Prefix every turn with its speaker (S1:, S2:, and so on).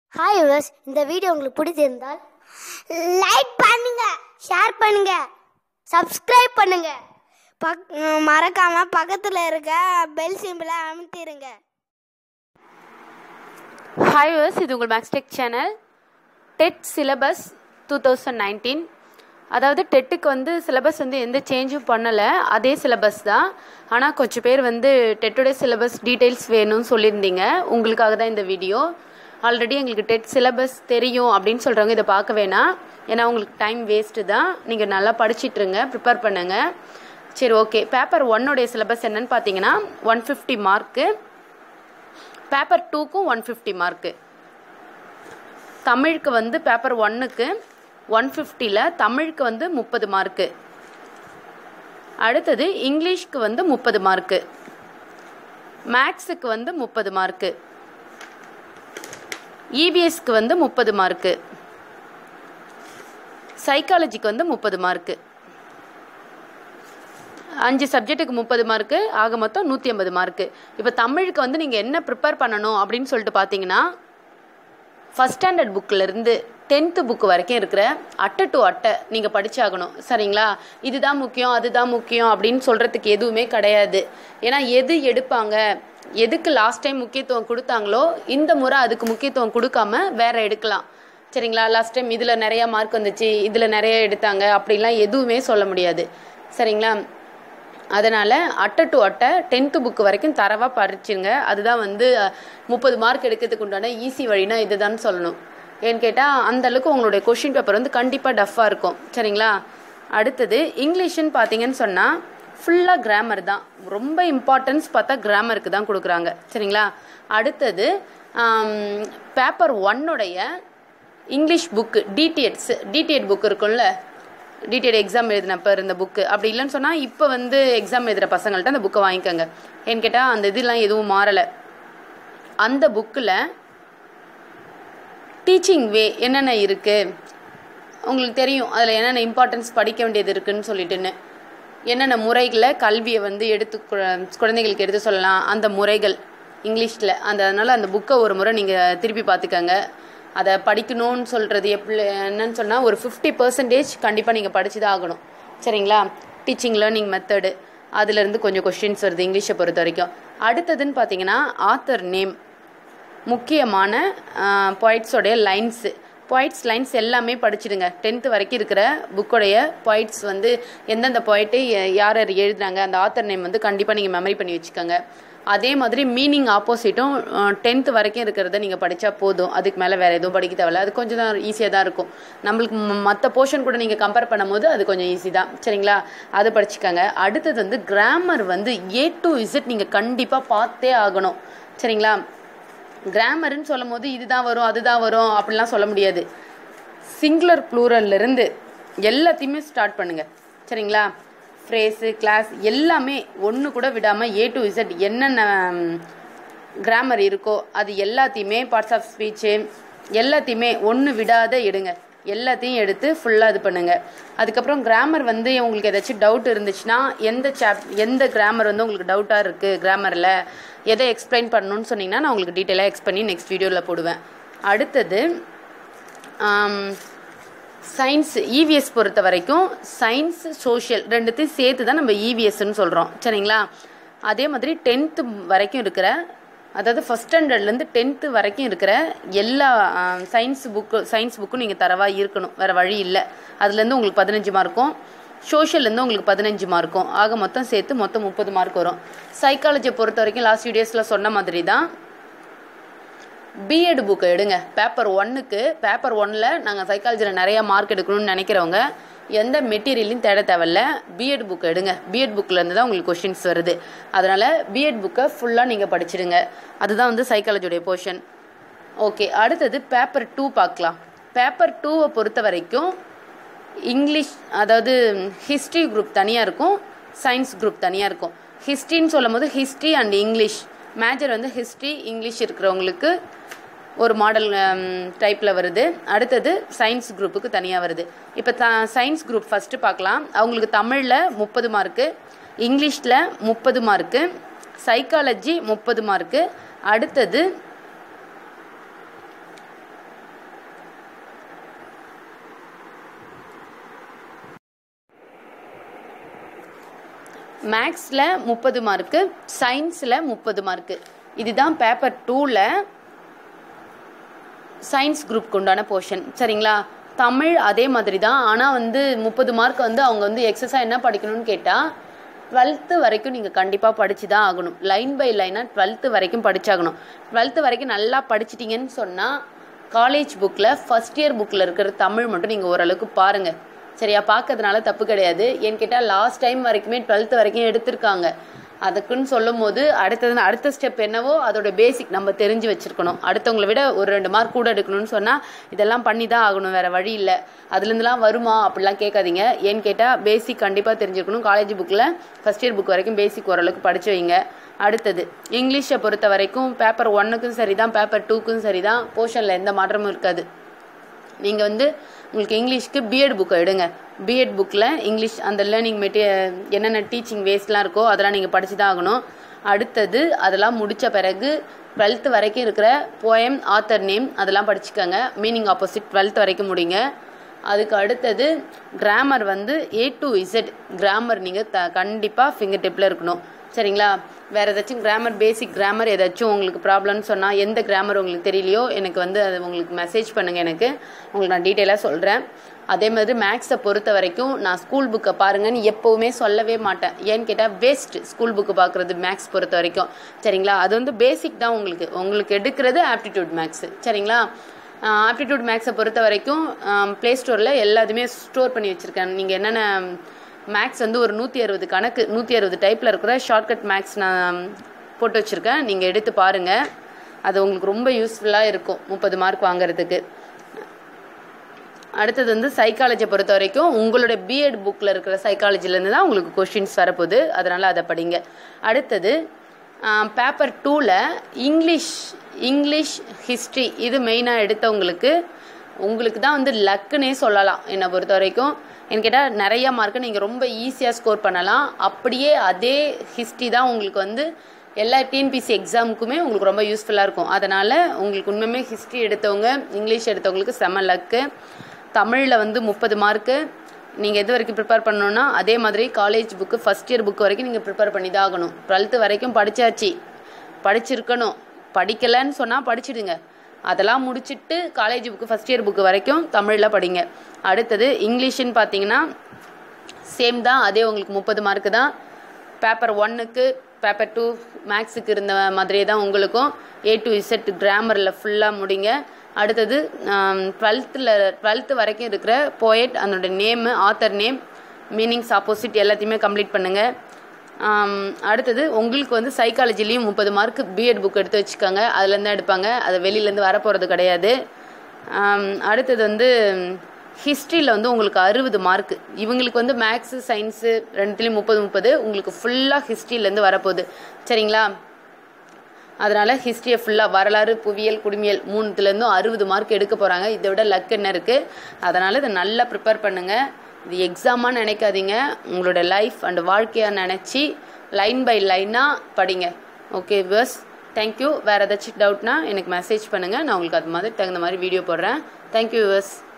S1: hi viewers இந்த video உங்களுக்கு பிடிச்சிருந்தால் லைக் பண்ணுங்க ஷேர் பண்ணுங்க சப்ஸ்கிரைப் பண்ணுங்க பக் மறக்காம பக்கத்தில் இருக்க பெல் சிம்பிளை அமுத்திடுங்க
S2: ஹாய் வர்ஸ் இது உங்கள் Maxtech channel TET syllabus two thousand nineteen அதாவது டெட்டுக்கு வந்து சிலபஸ் வந்து எந்த சேஞ்சும் பண்ணலை அதே சிலபஸ் தான் ஆனால் கொஞ்சம் பேர் வந்து டெட்டோட சிலபஸ் டீட்டெயில்ஸ் வேணும்னு சொல்லியிருந்தீங்க உங்களுக்காக தான் இந்த வீடியோ ஆல்ரெடி எங்களுக்கு டெட் சிலபஸ் தெரியும் அப்படின்னு சொல்கிறவங்க இதை பார்க்க வேணாம் ஏன்னா உங்களுக்கு டைம் வேஸ்ட்டு தான் நீங்கள் நல்லா படிச்சிட்ருங்க ப்ரிப்பேர் பண்ணுங்கள் சரி ஓகே பேப்பர் ஒன்னுடைய சிலபஸ் என்னன்னு பார்த்தீங்கன்னா ஒன் ஃபிஃப்டி மார்க்கு பேப்பர் டூக்கும் ஒன் ஃபிஃப்டி மார்க்கு தமிழுக்கு வந்து பேப்பர் ஒன்னுக்கு ஒன் ஃபிஃப்டியில் தமிழுக்கு வந்து முப்பது மார்க்கு அடுத்தது இங்கிலீஷ்க்கு வந்து முப்பது மார்க்கு மேக்ஸுக்கு வந்து முப்பது மார்க்கு இபிஎஸ்க்கு வந்து முப்பது மார்க்கு சைக்காலஜிக்கு வந்து முப்பது மார்க்கு அஞ்சு சப்ஜெக்ட்டுக்கு முப்பது மார்க்கு ஆக மொத்தம் நூற்றி ஐம்பது மார்க்கு இப்போ தமிழுக்கு வந்து நீங்கள் என்ன ப்ரிப்பேர் பண்ணணும் அப்படின்னு சொல்லிட்டு பார்த்தீங்கன்னா ஃபஸ்ட் ஸ்டாண்டர்ட் புக்கிலேருந்து டென்த்து புக்கு வரைக்கும் இருக்கிற அட்டை டு அட்டை நீங்கள் படிச்சாகணும் சரிங்களா இதுதான் முக்கியம் அதுதான் முக்கியம் அப்படின்னு சொல்கிறதுக்கு எதுவுமே கிடையாது ஏன்னா எது எடுப்பாங்க எதுக்கு லாஸ்ட் டைம் முக்கியத்துவம் கொடுத்தாங்களோ இந்த முறை அதுக்கு முக்கியத்துவம் கொடுக்காம வேற எடுக்கலாம் சரிங்களா லாஸ்ட் டைம் இதில் நிறையா மார்க் வந்துச்சு இதில் நிறைய எடுத்தாங்க அப்படிலாம் எதுவுமே சொல்ல முடியாது சரிங்களா அதனால் அட்டை டு அட்டை டென்த்து புக்கு வரைக்கும் தரவாக படிச்சுங்க அதுதான் வந்து முப்பது மார்க் எடுக்கிறதுக்கு உண்டான ஈஸி வழினா இதுதான் சொல்லணும் ஏன்னு கேட்டால் அந்தளவுக்கு உங்களுடைய கொஷின் பேப்பர் வந்து கண்டிப்பாக டஃப்பாக இருக்கும் சரிங்களா அடுத்தது இங்கிலீஷ்னு பார்த்தீங்கன்னு சொன்னால் ஃபுல்லாக கிராமர் தான் ரொம்ப இம்பார்ட்டன்ஸ் பார்த்தா கிராமருக்கு தான் கொடுக்குறாங்க சரிங்களா அடுத்தது பேப்பர் ஒன்னுடைய English book DTEds DTEd book இருக்கும்ல டிடிஎட் எக்ஸாம் எழுதினப்ப இருந்த புக்கு அப்படி இல்லைன்னு சொன்னால் இப்போ வந்து எக்ஸாம் எழுதுகிற பசங்கள்ட்ட அந்த புக்கை வாங்கிக்கோங்க ஏன்னு கேட்டால் அந்த இதெல்லாம் எதுவும் மாறலை அந்த புக்கில் டீச்சிங் வே என்னென்ன இருக்குது உங்களுக்கு தெரியும் அதில் என்னென்ன இம்பார்ட்டன்ஸ் படிக்க வேண்டியது இருக்குன்னு சொல்லிட்டுன்னு என்னென்ன முறைகளை கல்வியை வந்து எடுத்து குழந்தைகளுக்கு எடுத்து சொல்லலாம் அந்த முறைகள் இங்கிலீஷில் அந்த அதனால் அந்த புக்கை ஒரு முறை நீங்கள் திருப்பி பார்த்துக்கோங்க அதை படிக்கணும்னு சொல்கிறது எப்படி என்னன்னு சொன்னால் ஒரு ஃபிஃப்டி பர்சன்டேஜ் கண்டிப்பாக நீங்கள் படிச்சு தான் ஆகணும் சரிங்களா டீச்சிங் லேர்னிங் மெத்தடு அதுலேருந்து கொஞ்சம் கொஷின்ஸ் வருது இங்கிலீஷை பொறுத்த வரைக்கும் அடுத்ததுன்னு பார்த்தீங்கன்னா ஆத்தர் நேம் முக்கியமான பாயிண்ட்ஸோடைய லைன்ஸு பாயிண்ட்ஸ் லைன்ஸ் எல்லாமே படிச்சிடுங்க டென்த்து வரைக்கும் இருக்கிற புக்கோடைய பாயிண்ட்ஸ் வந்து எந்தெந்த பாயிண்ட்டு யார் யார் எழுதுனாங்க அந்த ஆத்தர் நேம் வந்து கண்டிப்பாக நீங்கள் மெமரி பண்ணி வச்சுக்கோங்க அதே மாதிரி மீனிங் ஆப்போசிட்டும் டென்த்து வரைக்கும் இருக்கிறத நீங்கள் படித்தா போதும் அதுக்கு மேலே வேறு எதுவும் படிக்க தேவையில்ல அது கொஞ்சம் தான் ஈஸியாக தான் இருக்கும் நம்மளுக்கு மற்ற போர்ஷன் கூட நீங்கள் கம்பேர் பண்ணும்போது அது கொஞ்சம் ஈஸி தான் சரிங்களா அது படிச்சுக்கோங்க அடுத்தது வந்து கிராமர் வந்து ஏ டு இசட் நீங்கள் கண்டிப்பாக பார்த்தே ஆகணும் சரிங்களா கிராமர்னு சொல்லும் போது இதுதான் வரும் அதுதான் வரும் அப்படிலாம் சொல்ல முடியாது சிங்குலர் ப்ளூரல்லேருந்து எல்லாத்தையுமே ஸ்டார்ட் பண்ணுங்கள் சரிங்களா ஃப்ரேஸு கிளாஸ் எல்லாமே ஒன்று கூட விடாமல் ஏ டு இசட் என்னென்ன கிராமர் இருக்கோ அது எல்லாத்தையுமே பார்ட்ஸ் ஆஃப் ஸ்பீச்சு எல்லாத்தையுமே ஒன்று விடாத எடுங்க எல்லாத்தையும் எடுத்து ஃபுல்லாக இது பண்ணுங்க அதுக்கப்புறம் கிராமர் வந்து உங்களுக்கு ஏதாச்சும் டவுட் இருந்துச்சுன்னா எந்த சாப் எந்த கிராமர் வந்து உங்களுக்கு டவுட்டாக இருக்குது கிராமரில் எதை எக்ஸ்பிளைன் பண்ணணும்னு சொன்னீங்கன்னா நான் உங்களுக்கு டீட்டெயிலாக எக்ஸ் பண்ணி நெக்ஸ்ட் வீடியோவில் போடுவேன் அடுத்தது சயின்ஸ் இவிஎஸ் பொறுத்த வரைக்கும் சயின்ஸ் சோஷியல் ரெண்டுத்தையும் சேர்த்து தான் நம்ம இவிஎஸ்ன்னு சொல்கிறோம் சரிங்களா அதே மாதிரி டென்த்து வரைக்கும் இருக்கிற அதாவது ஃபஸ்ட் ஸ்டாண்டர்ட்லேருந்து டென்த்து வரைக்கும் இருக்கிற எல்லா சயின்ஸ் புக்கு சயின்ஸ் புக்கும் நீங்கள் தரவாக இருக்கணும் வேறு வழி இல்லை அதுலேருந்து உங்களுக்கு பதினஞ்சு மார்க்கும் சோஷியல்லேருந்து உங்களுக்கு பதினஞ்சு மார்க்கும் ஆக மொத்தம் சேர்த்து மொத்தம் முப்பது மார்க் வரும் சைக்காலஜியை பொறுத்த வரைக்கும் லாஸ்ட் வீடியோஸில் சொன்ன மாதிரி தான் பிஎட் புக்கை எடுங்க பேப்பர் ஒன்னுக்கு பேப்பர் ஒன்னில் நாங்கள் சைக்காலஜியில் நிறையா மார்க் எடுக்கணும்னு நினைக்கிறவங்க எந்த மெட்டீரியலையும் தேட தேவையில்ல பிஎட் புக் எடுங்க பிஎட் புக்கிலேருந்து தான் உங்களுக்கு கொஷின்ஸ் வருது அதனால் பிஎட் புக்கை ஃபுல்லாக நீங்கள் படிச்சிடுங்க அதுதான் வந்து சைக்காலஜியோடைய போர்ஷன் ஓகே அடுத்தது பேப்பர் டூ பார்க்கலாம் பேப்பர் டூவை பொறுத்த வரைக்கும் இங்கிலீஷ் அதாவது ஹிஸ்ட்ரி குரூப் தனியாக இருக்கும் சயின்ஸ் குரூப் தனியாக இருக்கும் ஹிஸ்ட்ரின்னு சொல்லும் போது ஹிஸ்ட்ரி அண்ட் இங்கிலீஷ் மேஜர் வந்து ஹிஸ்ட்ரி இங்கிலீஷ் இருக்கிறவங்களுக்கு ஒரு மாடல் டைப்பில் வருது அடுத்தது சயின்ஸ் குரூப்புக்கு தனியாக வருது இப்போ த சயின்ஸ் குரூப் ஃபஸ்ட்டு பார்க்கலாம் அவங்களுக்கு தமிழில் முப்பது மார்க்கு இங்கிலீஷில் முப்பது மார்க்கு சைக்காலஜி முப்பது மார்க்கு அடுத்தது மேக்ஸில் முப்பது மார்க்கு சயின்ஸில் முப்பது மார்க்கு இதுதான் பேப்பர் டூவில் சயின்ஸ் குரூப்க்கு உண்டான போர்ஷன் சரிங்களா தமிழ் அதே மாதிரி தான் ஆனால் வந்து முப்பது மார்க் வந்து அவங்க வந்து எக்ஸஸாக என்ன படிக்கணும்னு கேட்டால் டுவெல்த்து வரைக்கும் நீங்கள் கண்டிப்பாக படிச்சு தான் ஆகணும் லைன் பை லைனாக டுவெல்த்து வரைக்கும் படிச்சாகணும் டுவெல்த்து வரைக்கும் நல்லா படிச்சிட்டிங்கன்னு சொன்னால் காலேஜ் புக்கில் ஃபஸ்ட் இயர் புக்கில் இருக்கிற தமிழ் மட்டும் நீங்கள் ஓரளவுக்கு பாருங்கள் சரியா பார்க்கறதுனால தப்பு கிடையாது ஏன்னு கேட்டால் லாஸ்ட் டைம் வரைக்குமே டுவெல்த்து வரைக்கும் எடுத்திருக்காங்க அதுக்குன்னு சொல்லும் போது அடுத்தது அடுத்த ஸ்டெப் என்னவோ அதோட பேசிக் நம்ம தெரிஞ்சு வச்சிருக்கணும் அடுத்தவங்களை விட ஒரு ரெண்டு மார்க் கூட எடுக்கணும்னு சொன்னால் இதெல்லாம் பண்ணி தான் ஆகணும் வேற வழி இல்லை அதுலேருந்துலாம் வருமா அப்படிலாம் கேட்காதீங்க ஏன்னு கேட்டால் பேசிக் கண்டிப்பாக தெரிஞ்சிருக்கணும் காலேஜ் புக்கில் ஃபஸ்ட் இயர் புக் வரைக்கும் பேசிக் ஓரளவுக்கு படிச்சு வைங்க அடுத்தது இங்கிலீஷை பொறுத்த வரைக்கும் பேப்பர் ஒன்னுக்கும் சரி தான் பேப்பர் டூக்கும் சரி தான் போர்ஷனில் எந்த மாற்றமும் இருக்காது நீங்கள் வந்து உங்களுக்கு இங்கிலீஷ்க்கு பிஎட் புக்கை எடுங்க பிஎட் புக்கில் இங்கிலீஷ் அந்த லேர்னிங் மெட்டீரியல் என்னென்ன டீச்சிங் வேஸ்ட்லாம் இருக்கோ அதெல்லாம் நீங்கள் படிச்சு தான் ஆகணும் அடுத்தது அதெல்லாம் முடித்த பிறகு டுவெல்த்து வரைக்கும் இருக்கிற போயம் ஆத்தர் நேம் அதெல்லாம் படிச்சுக்கோங்க மீனிங் ஆப்போசிட் டுவெல்த் வரைக்கும் முடிங்க அதுக்கு அடுத்தது கிராமர் வந்து ஏ டு இசட் கிராமர் நீங்கள் த கண்டிப்பாக ஃபிங்கர் டிப்பில் இருக்கணும் சரிங்களா வேறு ஏதாச்சும் கிராமர் பேசிக் கிராமர் ஏதாச்சும் உங்களுக்கு ப்ராப்ளம்னு சொன்னால் எந்த கிராமர் உங்களுக்கு தெரியலையோ எனக்கு வந்து அது உங்களுக்கு மெசேஜ் பண்ணுங்கள் எனக்கு உங்களுக்கு நான் டீட்டெயிலாக சொல்கிறேன் அதே மாதிரி மேக்ஸை பொறுத்த வரைக்கும் நான் ஸ்கூல் புக்கை பாருங்கன்னு எப்போவுமே சொல்லவே மாட்டேன் ஏன்னு கேட்டால் வேஸ்ட் ஸ்கூல் புக்கு பார்க்குறது மேக்ஸ் பொறுத்த வரைக்கும் சரிங்களா அது வந்து பேசிக் தான் உங்களுக்கு உங்களுக்கு எடுக்கிறது ஆப்டிடியூட் மேக்ஸு சரிங்களா ஆப்டிடியூட் மேக்ஸை பொறுத்த வரைக்கும் ப்ளே ஸ்டோரில் எல்லாத்தையுமே ஸ்டோர் பண்ணி வச்சுருக்கேன் நீங்கள் என்னென்ன மேக்ஸ் வந்து ஒரு நூற்றி அறுபது கணக்கு நூற்றி அறுபது டைப்பில் இருக்கிற ஷார்ட்கட் மேக்ஸ் நான் போட்டு வச்சுருக்கேன் நீங்கள் எடுத்து பாருங்கள் அது உங்களுக்கு ரொம்ப யூஸ்ஃபுல்லாக இருக்கும் முப்பது மார்க் வாங்குறதுக்கு அடுத்தது வந்து சைக்காலஜியை பொறுத்த வரைக்கும் உங்களோட பிஎட் புக்கில் இருக்கிற சைக்காலஜிலேருந்து தான் உங்களுக்கு கொஷின்ஸ் வரப்போகுது அதனால் அதை படிங்க அடுத்தது பேப்பர் டூவில் இங்கிலீஷ் இங்கிலீஷ் ஹிஸ்ட்ரி இது மெயினாக எடுத்தவங்களுக்கு உங்களுக்கு தான் வந்து லக்குன்னே சொல்லலாம் என்னை பொறுத்த வரைக்கும் என்ன கேட்டால் நிறைய மார்க்கு நீங்கள் ரொம்ப ஈஸியாக ஸ்கோர் பண்ணலாம் அப்படியே அதே ஹிஸ்ட்ரி தான் உங்களுக்கு வந்து எல்லா டிஎன்பிசி எக்ஸாமுக்குமே உங்களுக்கு ரொம்ப யூஸ்ஃபுல்லாக இருக்கும் அதனால் உங்களுக்கு உண்மையுமே ஹிஸ்ட்ரி எடுத்தவங்க இங்கிலீஷ் எடுத்தவங்களுக்கு செம லக்கு தமிழில் வந்து முப்பது மார்க்கு நீங்கள் எது வரைக்கும் ப்ரிப்பேர் பண்ணணும்னா அதே மாதிரி college book first year book வரைக்கும் நீங்கள் ப்ரிப்பேர் பண்ணி தான் ஆகணும் டுவெல்த்து வரைக்கும் படித்தாச்சு படிச்சிருக்கணும் படிக்கலைன்னு சொன்னால் படிச்சிடுங்க அதெல்லாம் முடிச்சுட்டு college book first year book வரைக்கும் தமிழில் படிங்க அடுத்தது இங்கிலீஷ்னு பார்த்தீங்கன்னா சேம் தான் அதே உங்களுக்கு முப்பது மார்க்கு தான் பேப்பர் ஒன்னுக்கு பேப்பர் டூ மேக்ஸுக்கு இருந்த மாதிரியே தான் உங்களுக்கும் ஏ டு இசட் கிராமரில் ஃபுல்லாக முடிங்க அடுத்தது டுவெல்த்தில் டுவெல்த்து வரைக்கும் இருக்கிற போயட் அதனோட name author name meanings opposite எல்லாத்தையுமே கம்ப்ளீட் பண்ணுங்கள் அடுத்தது உங்களுக்கு வந்து சைக்காலஜிலையும் முப்பது மார்க் பிஎட் புக் எடுத்து வச்சுக்கோங்க அதுலேருந்து எடுப்பாங்க அது வெளியிலேருந்து வரப்போகிறது கிடையாது அடுத்தது வந்து ஹிஸ்ட்ரியில் வந்து உங்களுக்கு அறுபது மார்க் இவங்களுக்கு வந்து மேக்ஸு சயின்ஸு ரெண்டுத்துலேயும் முப்பது முப்பது உங்களுக்கு ஃபுல்லாக ஹிஸ்ட்ரியிலேருந்து வரப்போகுது சரிங்களா அதனால் ஹிஸ்ட்ரியை ஃபுல்லாக வரலாறு புவியியல் குடிமியல் மூணுத்துலேருந்தும் அறுபது மார்க் எடுக்க போகிறாங்க இதை விட லக் என்ன இருக்குது அதனால் இதை நல்லா ப்ரிப்பேர் பண்ணுங்கள் இது எக்ஸாமாக நினைக்காதீங்க உங்களோட லைஃப் அண்ட் வாழ்க்கையாக நினச்சி லைன் பை லைனாக படிங்க ஓகே பஸ் தேங்க்யூ வேறு ஏதாச்சும் டவுட்னா எனக்கு மெசேஜ் பண்ணுங்கள் நான் உங்களுக்கு அது மாதிரி தகுந்த மாதிரி வீடியோ போடுறேன் தேங்க்யூ விவர்ஸ்